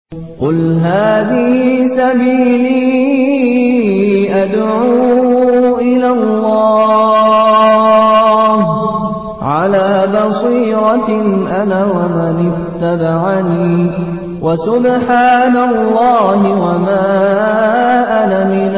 قل هذه سبيلي أدعو إلى الله على بصيرة أنا ومن اتبعني وسبحان الله وما أنا من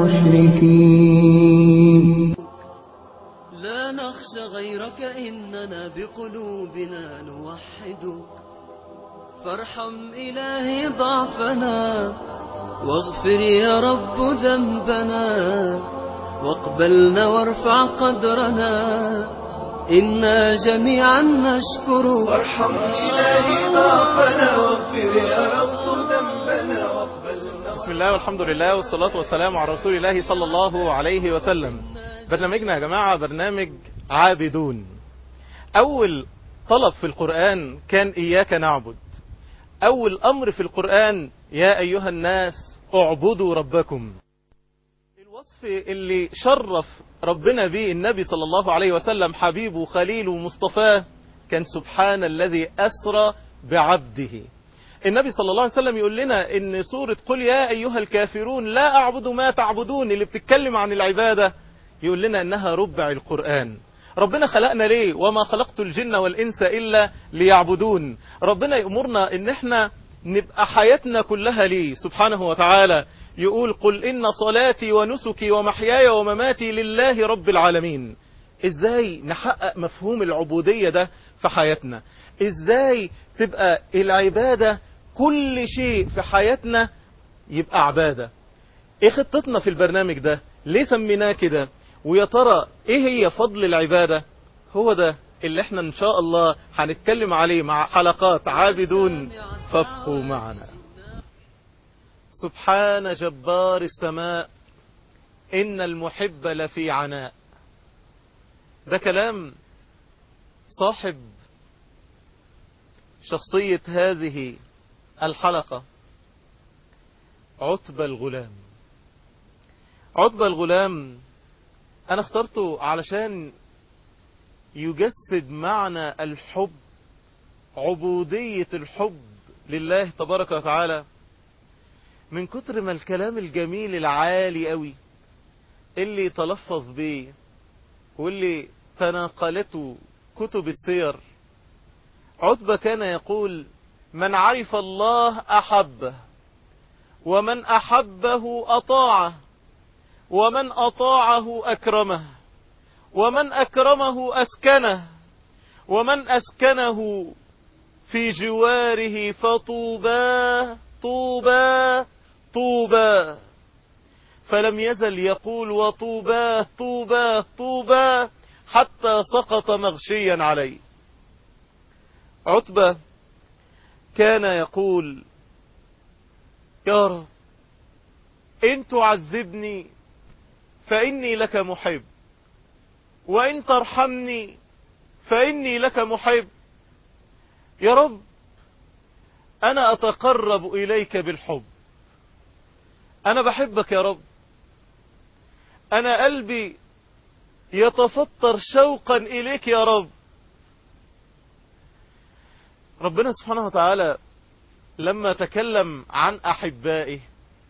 المشركين لا نخشى غيرك إننا بقلوبنا نوحدك فارحم إلهي ضعفنا واغفر يا رب ذنبنا واقبلنا وارفع قدرنا إنا جميعا نشكرك وارحم إلهي ضعفنا واغفر يا رب ذنبنا واقبلنا بسم الله والحمد لله والصلاة والسلام على رسول الله صلى الله عليه وسلم برنامجنا يا جماعة برنامج عابدون أول طلب في القرآن كان إياك نعبد أول أمر في القرآن يا أيها الناس اعبدوا ربكم الوصف اللي شرف ربنا به النبي صلى الله عليه وسلم حبيبه خليله مصطفاه كان سبحان الذي أسرى بعبده النبي صلى الله عليه وسلم يقول لنا ان سورة قل يا أيها الكافرون لا أعبد ما تعبدون اللي بتتكلم عن العبادة يقول لنا انها ربع القرآن ربنا خلقنا ليه وما خلقت الجن والإنس إلا ليعبدون ربنا يأمرنا ان احنا نبقى حياتنا كلها ليه سبحانه وتعالى يقول قل إن صلاتي ونسكي ومحياي ومماتي لله رب العالمين ازاي نحقق مفهوم العبودية ده في حياتنا ازاي تبقى العبادة كل شيء في حياتنا يبقى عبادة ايه خطتنا في البرنامج ده ليه سميناه كده ويا ترى ايه هي فضل العبادة هو ده اللي احنا ان شاء الله هنتكلم عليه مع حلقات عابدون فابقوا معنا سبحان جبار السماء إن المحب لفي عناء ده كلام صاحب شخصية هذه الحلقة عتبة الغلام عتبة الغلام أنا اخترته علشان يجسد معنى الحب عبودية الحب لله تبارك وتعالى من كتر ما الكلام الجميل العالي قوي اللي تلفظ بيه واللي تناقلته كتب السير عتبة كان يقول من عرف الله أحبه ومن أحبه أطاعه ومن أطاعه أكرمه ومن أكرمه أسكنه ومن أسكنه في جواره فطوباه طوبى طوبى فلم يزل يقول وطوباه طوباه طوبى حتى سقط مغشيا عليه عتبة كان يقول يا رب إن تعذبني فإني لك محب وإن ترحمني فإني لك محب يا رب أنا أتقرب إليك بالحب أنا بحبك يا رب أنا قلبي يتفطر شوقا إليك يا رب ربنا سبحانه وتعالى لما تكلم عن أحبائه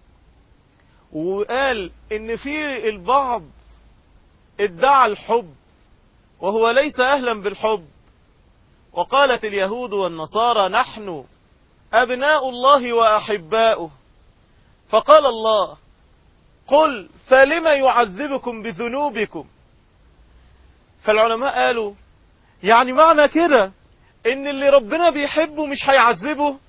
وقال إن في البعض ادعى الحب وهو ليس أهلا بالحب وقالت اليهود والنصارى نحن أبناء الله وأحباؤه فقال الله قل فلما يعذبكم بذنوبكم فالعلماء قالوا يعني معنى كده ان اللي ربنا بيحبه مش هيعذبه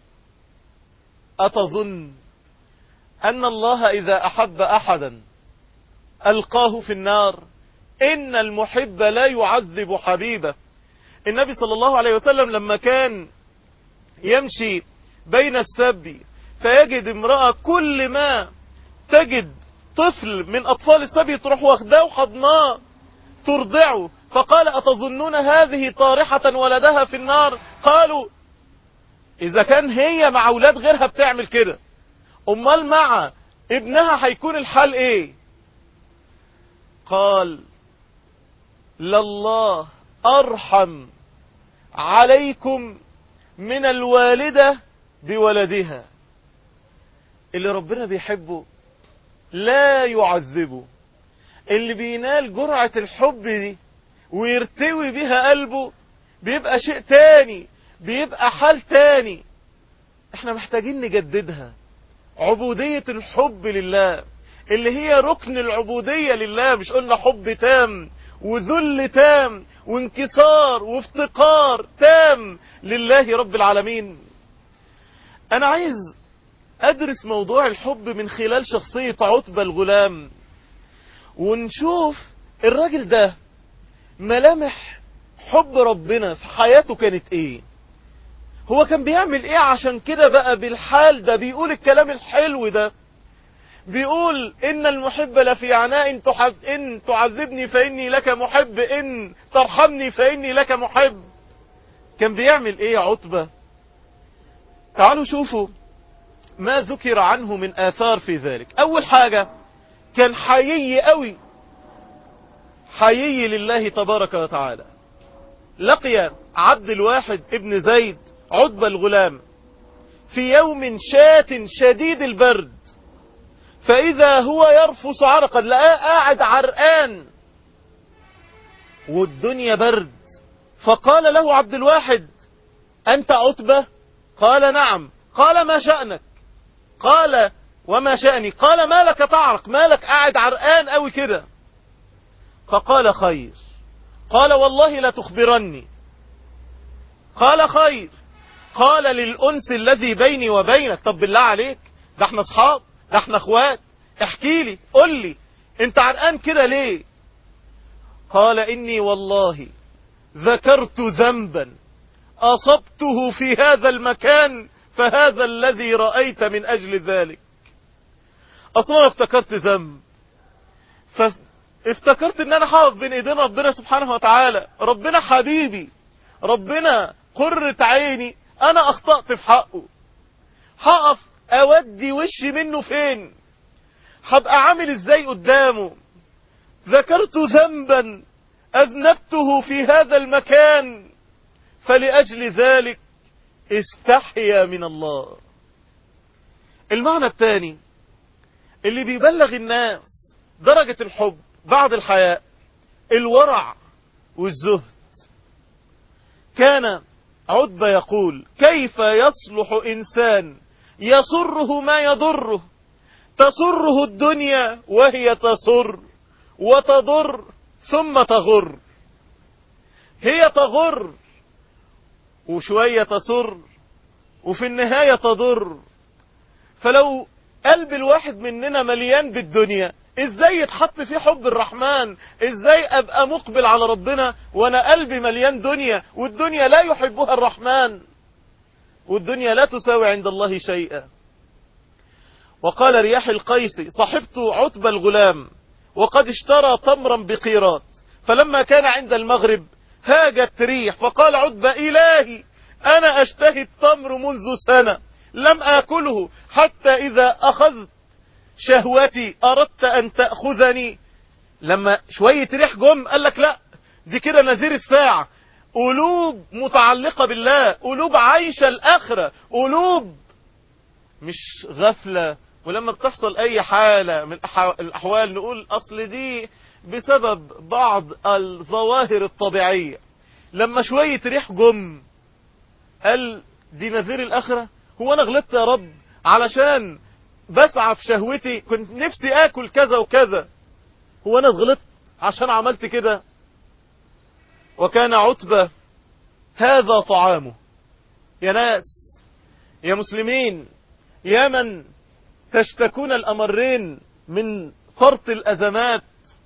أتظن أن الله إذا أحب أحدا ألقاه في النار إن المحب لا يعذب حبيبه النبي صلى الله عليه وسلم لما كان يمشي بين السبي فيجد امرأة كل ما تجد طفل من أطفال السبي تروح واخداه وحضناه ترضعه فقال أتظنون هذه طارحة ولدها في النار قالوا إذا كان هي مع أولاد غيرها بتعمل كده أمال مع ابنها هيكون الحال إيه قال لله أرحم عليكم من الوالدة بولدها اللي ربنا بيحبه لا يعذبه اللي بينال جرعة الحب دي ويرتوي بها قلبه بيبقى شيء تاني بيبقى حال تاني احنا محتاجين نجددها عبودية الحب لله اللي هي ركن العبودية لله مش قلنا حب تام وذل تام وانكسار وافتقار تام لله رب العالمين انا عايز ادرس موضوع الحب من خلال شخصية عتبة الغلام ونشوف الراجل ده ملامح حب ربنا في حياته كانت ايه هو كان بيعمل ايه عشان كده بقى بالحال ده بيقول الكلام الحلو ده بيقول ان المحب لفي عناء تحب ان تعذبني فاني لك محب ان ترحمني فاني لك محب كان بيعمل ايه يا عتبة تعالوا شوفوا ما ذكر عنه من آثار في ذلك أول حاجة كان حيي قوي حيي لله تبارك وتعالى لقي عبد الواحد ابن زيد عتبة الغلام في يوم شات شديد البرد فإذا هو يرفس عرقا لقاه قاعد عرقان والدنيا برد فقال له عبد الواحد أنت عتبة قال نعم قال ما شأنك قال وما شأني قال ما لك تعرق ما لك قاعد عرقان قوي كده فقال خير قال والله لا تخبرني قال خير قال للأنس الذي بيني وبينك طب بالله عليك ده احنا اصحاب ده احنا اخوات احكي لي قل لي انت عرقان كده ليه قال اني والله ذكرت ذنبا اصبته في هذا المكان فهذا الذي رأيت من اجل ذلك اصلا افتكرت ذنب فافتكرت ان انا هقف بين ايدين ربنا سبحانه وتعالى ربنا حبيبي ربنا قرة عيني انا اخطأت في حقه هقف اودي وشي منه فين هبقى عامل ازاي قدامه ذكرت ذنبا اذنبته في هذا المكان فلأجل ذلك استحيا من الله المعنى الثاني اللي بيبلغ الناس درجة الحب بعد الحياء الورع والزهد كان عتبة يقول كيف يصلح إنسان يسره ما يضره تسره الدنيا وهي تسر وتضر ثم تغر هي تغر وشوية تسر وفي النهاية تضر فلو قلب الواحد مننا مليان بالدنيا ازاي يتحط فيه حب الرحمن ازاي ابقى مقبل على ربنا وانا قلبي مليان دنيا والدنيا لا يحبها الرحمن والدنيا لا تساوي عند الله شيئا وقال رياح القيس صحبت عتب الغلام وقد اشترى تمرا بقيرات فلما كان عند المغرب هاجت ريح فقال عتبة إلهي أنا أشتهي التمر منذ سنة لم آكله حتى إذا أخذت شهوتي أردت أن تأخذني لما شوية ريح جم قال لك لا دي كده نذير الساعة قلوب متعلقة بالله قلوب عايشة الآخرة قلوب مش غفلة ولما بتحصل أي حالة من الأحوال نقول أصل دي بسبب بعض الظواهر الطبيعية لما شوية ريح جم قال دي نذير الآخرة هو أنا غلطت يا رب علشان بسعى في شهوتي كنت نفسي آكل كذا وكذا هو أنا غلطت عشان عملت كده وكان عتبة هذا طعامه يا ناس يا مسلمين يا من تشتكون الأمرين من فرط الأزمات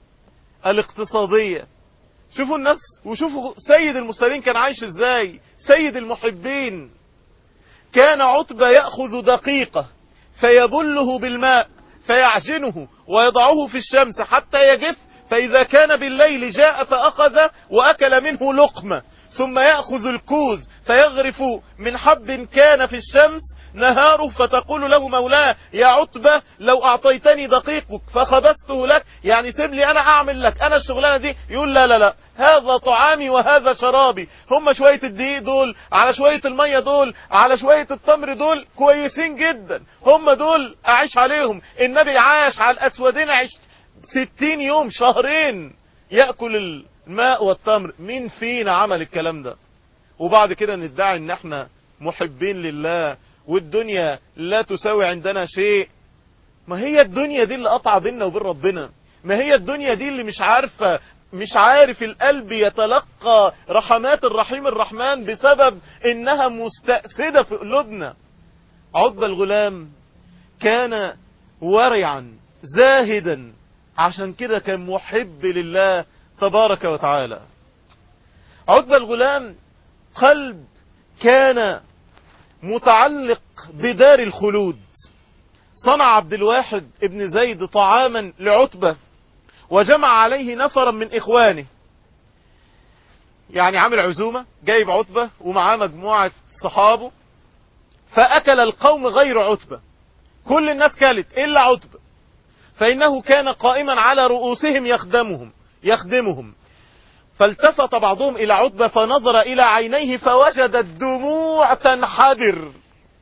الاقتصادية شوفوا الناس وشوفوا سيد المرسلين كان عايش ازاي سيد المحبين كان عتبة يأخذ دقيقة فيبله بالماء فيعجنه ويضعه في الشمس حتى يجف فإذا كان بالليل جاء فأخذ وأكل منه لقمة ثم يأخذ الكوز فيغرف من حب كان في الشمس نهاره فتقول له مولاه يا عتبة لو أعطيتني دقيقك فخبزته لك يعني سيب لي أنا أعمل لك أنا الشغلانة دي يقول لا لا لا هذا طعامي وهذا شرابي هم شوية الدقيق دول على شوية المية دول على شوية التمر دول كويسين جدا هم دول أعيش عليهم النبي عاش على الأسودين عيش ستين يوم شهرين يأكل الماء والتمر مين فينا عمل الكلام ده وبعد كده ندعي ان احنا محبين لله والدنيا لا تساوي عندنا شيء ما هي الدنيا دي اللي قطع بيننا وبين ربنا ما هي الدنيا دي اللي مش عارفة مش عارف القلب يتلقى رحمات الرحيم الرحمن بسبب انها مستأسدة في قلوبنا عقبة الغلام كان ورعا زاهدا عشان كده كان محب لله تبارك وتعالى عقبة الغلام قلب كان متعلق بدار الخلود صنع عبد الواحد ابن زيد طعاما لعتبة وجمع عليه نفرا من إخوانه يعني عامل عزومة جايب عتبة ومعاه مجموعة صحابه فأكل القوم غير عتبة كل الناس كلت إلا عتبة فإنه كان قائما على رؤوسهم يخدمهم يخدمهم فالتفت بعضهم إلى عتبة فنظر إلى عينيه فوجد الدموع تنحدر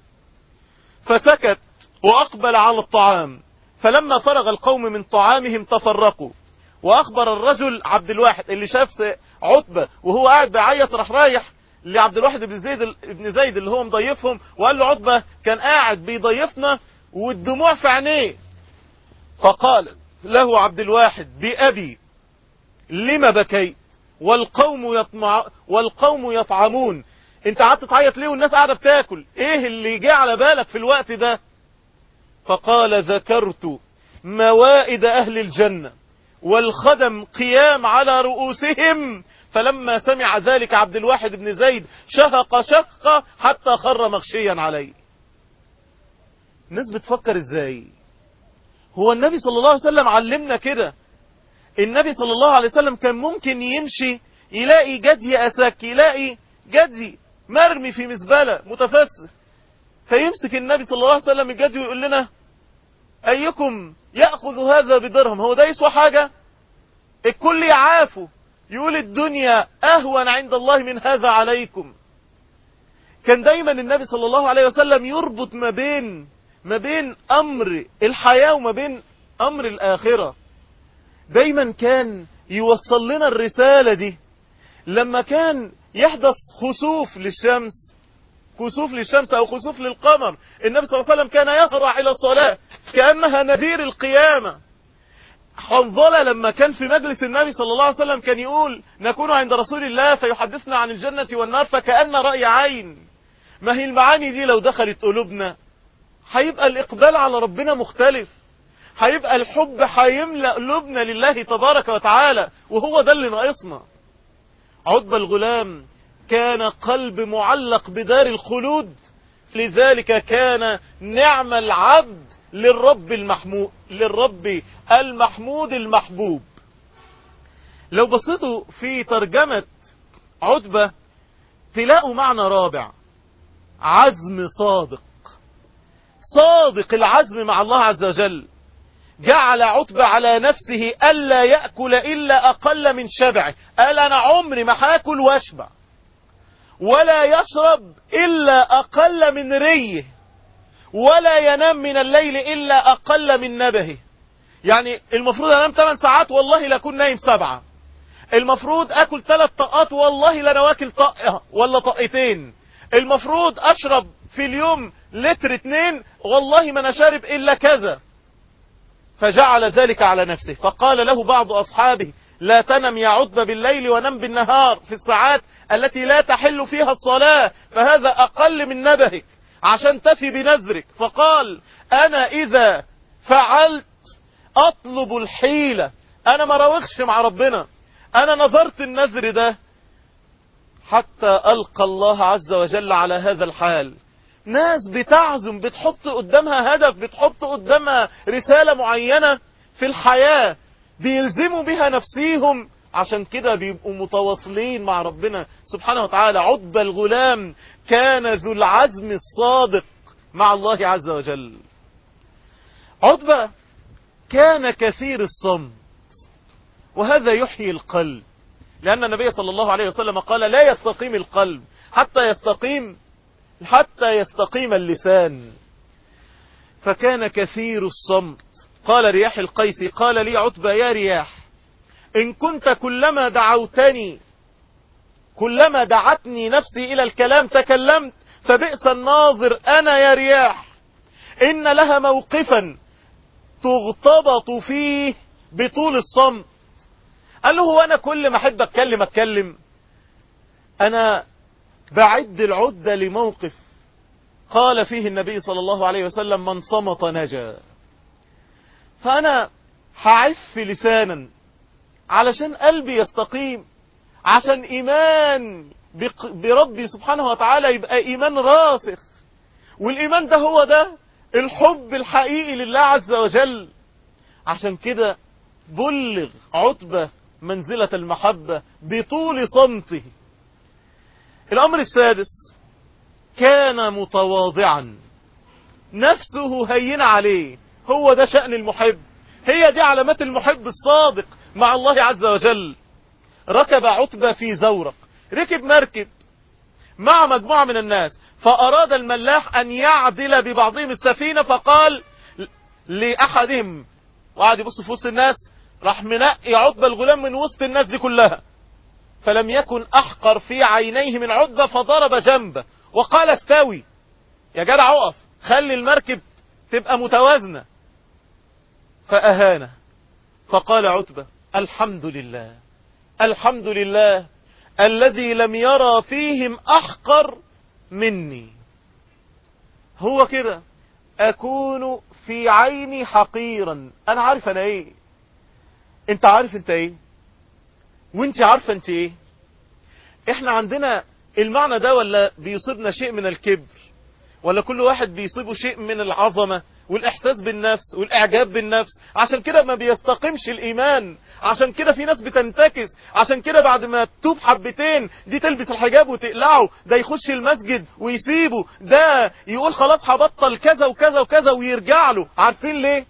فسكت وأقبل على الطعام فلما فرغ القوم من طعامهم تفرقوا وأخبر الرجل عبد الواحد اللي شاف عتبة وهو قاعد بيعيط راح رايح لعبد الواحد بن زيد ابن زيد اللي هو مضيفهم وقال له عتبة كان قاعد بيضيفنا والدموع في عينيه فقال له عبد الواحد بأبي لما بكيت والقوم يطمع والقوم يطعمون انت قعدت تعيط ليه والناس قاعده بتاكل ايه اللي جه على بالك في الوقت ده فقال ذكرت موائد اهل الجنه والخدم قيام على رؤوسهم فلما سمع ذلك عبد الواحد بن زيد شهق شهقة حتى خر مغشيا عليه الناس بتفكر ازاي هو النبي صلى الله عليه وسلم علمنا كده النبي صلى الله عليه وسلم كان ممكن يمشي يلاقي جدي أساك يلاقي جدي مرمي في مزبلة متفسر فيمسك النبي صلى الله عليه وسلم الجدي ويقول لنا أيكم يأخذ هذا بدرهم هو ده يسوى حاجة الكل يعافه يقول الدنيا أهون عند الله من هذا عليكم كان دايما النبي صلى الله عليه وسلم يربط ما بين ما بين أمر الحياة وما بين أمر الآخرة دايما كان يوصل لنا الرسالة دي لما كان يحدث خسوف للشمس كسوف للشمس او خسوف للقمر النبي صلى الله عليه وسلم كان يهرع الى الصلاة كأنها نذير القيامة حنظلة لما كان في مجلس النبي صلى الله عليه وسلم كان يقول نكون عند رسول الله فيحدثنا عن الجنة والنار فكأن رأي عين ما هي المعاني دي لو دخلت قلوبنا هيبقى الإقبال على ربنا مختلف هيبقى الحب هيملأ قلوبنا لله تبارك وتعالى وهو ده اللي ناقصنا عتبة الغلام كان قلب معلق بدار الخلود لذلك كان نعم العبد للرب المحمود للرب المحمود المحبوب لو بصيتوا في ترجمة عتبة تلاقوا معنى رابع عزم صادق صادق العزم مع الله عز وجل جعل عتبة على نفسه ألا يأكل إلا أقل من شبعه قال أنا عمري ما هاكل واشبع ولا يشرب إلا أقل من ريه ولا ينام من الليل إلا أقل من نبهه يعني المفروض أنام 8 ساعات والله لأكون نايم سبعة المفروض أكل ثلاث طاقات والله لا أنا واكل طاقة ولا طاقتين المفروض أشرب في اليوم لتر اتنين والله ما أنا شارب إلا كذا فجعل ذلك على نفسه فقال له بعض أصحابه لا تنم يا عتبة بالليل ونم بالنهار في الساعات التي لا تحل فيها الصلاة فهذا أقل من نبهك عشان تفي بنذرك فقال أنا إذا فعلت أطلب الحيلة أنا ما راوغش مع ربنا أنا نظرت النذر ده حتى ألقى الله عز وجل على هذا الحال ناس بتعزم بتحط قدامها هدف بتحط قدامها رسالة معينة في الحياة بيلزموا بها نفسيهم عشان كده بيبقوا متواصلين مع ربنا سبحانه وتعالى عتبة الغلام كان ذو العزم الصادق مع الله عز وجل عتبة كان كثير الصمت وهذا يحيي القلب لأن النبي صلى الله عليه وسلم قال لا يستقيم القلب حتى يستقيم حتى يستقيم اللسان فكان كثير الصمت قال رياح القيس قال لي عتبة يا رياح إن كنت كلما دعوتني كلما دعتني نفسي إلى الكلام تكلمت فبئس الناظر أنا يا رياح إن لها موقفا تغتبط فيه بطول الصمت قال له هو أنا كل ما أحب أتكلم أتكلم أنا بعد العدة لموقف قال فيه النبي صلى الله عليه وسلم من صمت نجا فأنا هعف لسانا علشان قلبي يستقيم عشان إيمان بربي سبحانه وتعالى يبقى إيمان راسخ والإيمان ده هو ده الحب الحقيقي لله عز وجل عشان كده بلغ عتبة منزلة المحبة بطول صمته الأمر السادس كان متواضعا نفسه هين عليه هو ده شأن المحب هي دي علامات المحب الصادق مع الله عز وجل ركب عتبة في زورق ركب مركب مع مجموعة من الناس فأراد الملاح أن يعدل ببعضهم السفينة فقال لأحدهم وقعد يبص في وسط الناس راح منقي عتبة الغلام من وسط الناس دي كلها فلم يكن أحقر في عينيه من عتبة فضرب جنبه وقال استوي يا جدع اقف خلي المركب تبقى متوازنة فأهانه فقال عتبة الحمد لله الحمد لله الذي لم يرى فيهم أحقر مني هو كده أكون في عيني حقيرا أنا عارف أنا إيه أنت عارف أنت إيه وأنت عارفة أنت إيه إحنا عندنا المعنى ده ولا بيصيبنا شيء من الكبر ولا كل واحد بيصيبه شيء من العظمة والإحساس بالنفس والإعجاب بالنفس عشان كده ما بيستقيمش الإيمان عشان كده في ناس بتنتكس عشان كده بعد ما تتوب حبتين دي تلبس الحجاب وتقلعه ده يخش المسجد ويسيبه ده يقول خلاص هبطل كذا وكذا وكذا ويرجع له عارفين ليه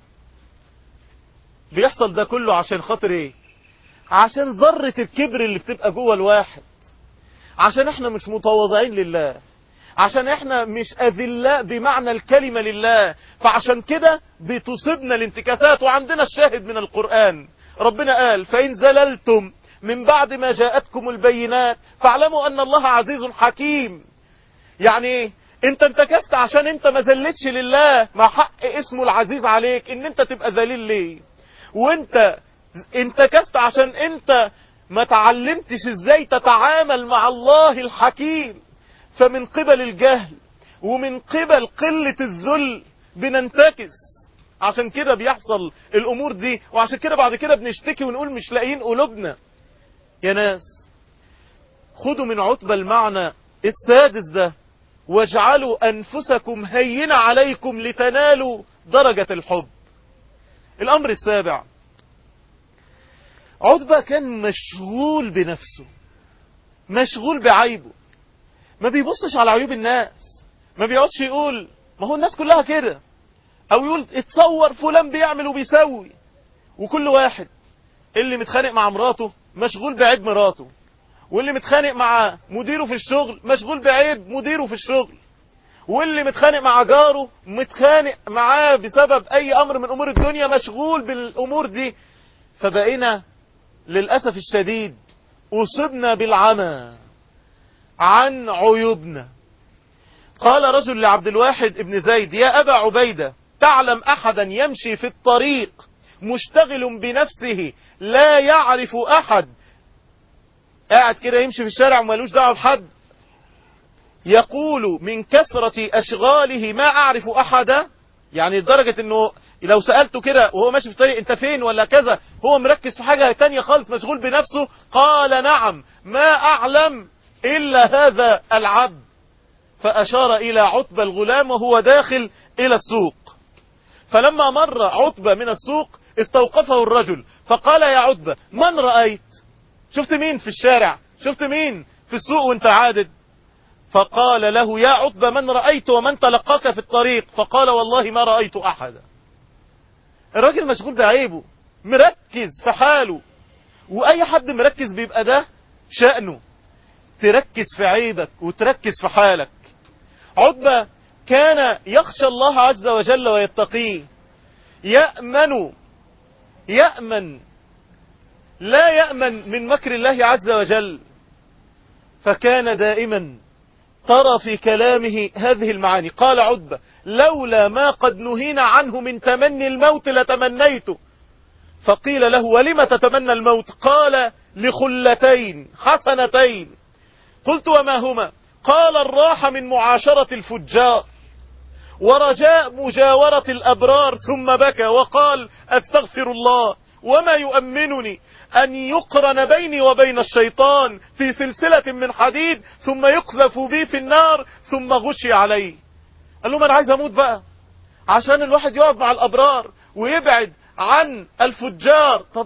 بيحصل ده كله عشان خاطر ايه عشان ذرة الكبر اللي بتبقى جوه الواحد عشان احنا مش متواضعين لله عشان احنا مش اذلاء بمعنى الكلمة لله فعشان كده بتصيبنا الانتكاسات وعندنا الشاهد من القرآن ربنا قال فإن زللتم من بعد ما جاءتكم البينات فاعلموا أن الله عزيز حكيم يعني ايه انت انتكست عشان انت ما زلتش لله مع حق اسمه العزيز عليك ان انت تبقى ذليل ليه وانت انتكست عشان انت ما تعلمتش ازاي تتعامل مع الله الحكيم فمن قبل الجهل ومن قبل قلة الذل بننتكس عشان كده بيحصل الامور دي وعشان كده بعد كده بنشتكي ونقول مش لاقيين قلوبنا يا ناس خدوا من عتبة المعنى السادس ده واجعلوا انفسكم هينة عليكم لتنالوا درجة الحب الامر السابع عتبة كان مشغول بنفسه مشغول بعيبه ما بيبصش على عيوب الناس ما بيقعدش يقول ما هو الناس كلها كده او يقول اتصور فلان بيعمل وبيسوي وكل واحد اللي متخانق مع مراته مشغول بعيب مراته واللي متخانق مع مديره في الشغل مشغول بعيب مديره في الشغل واللي متخانق مع جاره متخانق معاه بسبب اي امر من امور الدنيا مشغول بالامور دي فبقينا للأسف الشديد أصبنا بالعمى عن عيوبنا قال رجل لعبد الواحد ابن زيد يا أبا عبيدة تعلم أحدا يمشي في الطريق مشتغل بنفسه لا يعرف أحد قاعد كده يمشي في الشارع ومالوش دعوه بحد يقول من كثرة أشغاله ما أعرف أحدا يعني لدرجة أنه لو سألته كده وهو ماشي في الطريق انت فين ولا كذا هو مركز في حاجة تانية خالص مشغول بنفسه قال نعم ما أعلم إلا هذا العبد فأشار إلى عتبة الغلام وهو داخل إلى السوق فلما مر عتبة من السوق استوقفه الرجل فقال يا عتبة من رأيت شفت مين في الشارع شفت مين في السوق وانت عادد فقال له يا عتبة من رأيت ومن تلقاك في الطريق فقال والله ما رأيت أحدا الراجل مشغول بعيبه مركز في حاله وأي حد مركز بيبقى ده شأنه تركز في عيبك وتركز في حالك عتبة كان يخشى الله عز وجل ويتقيه يأمن يأمن لا يأمن من مكر الله عز وجل فكان دائما ترى في كلامه هذه المعاني قال عتبة لولا ما قد نهينا عنه من تمني الموت لتمنيته فقيل له ولم تتمنى الموت قال لخلتين حسنتين قلت وما هما قال الراحة من معاشرة الفجار ورجاء مجاورة الأبرار ثم بكى وقال أستغفر الله وما يؤمنني أن يقرن بيني وبين الشيطان في سلسلة من حديد ثم يقذف بي في النار ثم غشي عليه قال لهم أنا عايز أموت بقى عشان الواحد يقعد مع الأبرار ويبعد عن الفجار طب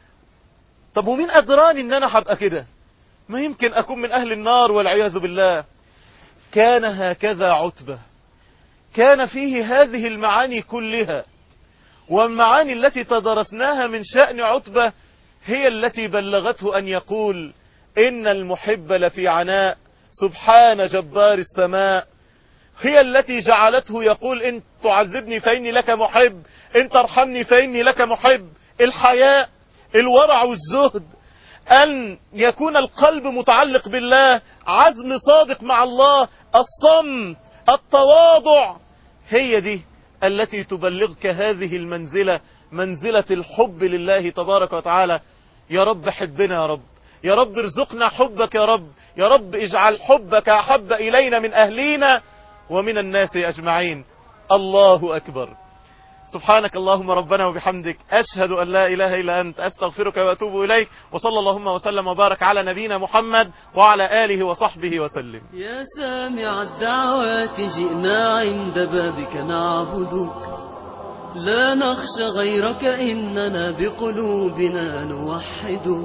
طب ومين أدراني إن أنا هبقى كده ما يمكن أكون من أهل النار والعياذ بالله كان هكذا عتبة كان فيه هذه المعاني كلها والمعاني التي تدرسناها من شأن عتبة هي التي بلغته أن يقول إن المحب لفي عناء سبحان جبار السماء هي التي جعلته يقول إن تعذبني فإني لك محب إن ترحمني فإني لك محب الحياء الورع والزهد أن يكون القلب متعلق بالله عزم صادق مع الله الصمت التواضع هي دي التي تبلغك هذه المنزلة منزلة الحب لله تبارك وتعالى يا رب حبنا يا رب يا رب ارزقنا حبك يا رب يا رب اجعل حبك أحب إلينا من أهلينا ومن الناس أجمعين الله أكبر سبحانك اللهم ربنا وبحمدك أشهد أن لا إله إلا أنت أستغفرك وأتوب إليك وصلى اللهم وسلم وبارك على نبينا محمد وعلى آله وصحبه وسلم يا سامع الدعوات جئنا عند بابك نعبدك لا نخشى غيرك إننا بقلوبنا نوحدك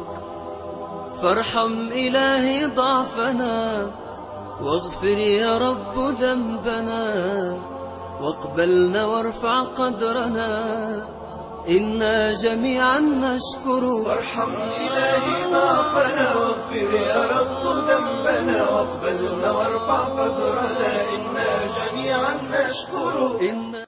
فارحم إلهي ضعفنا واغفر يا رب ذنبنا واقبلنا وارفع قدرنا إنا جميعا نشكرك وارحم إلهي ضعفنا واغفر يا رب ذنبنا واقبلنا وارفع قدرنا إنا جميعا نشكرك إنا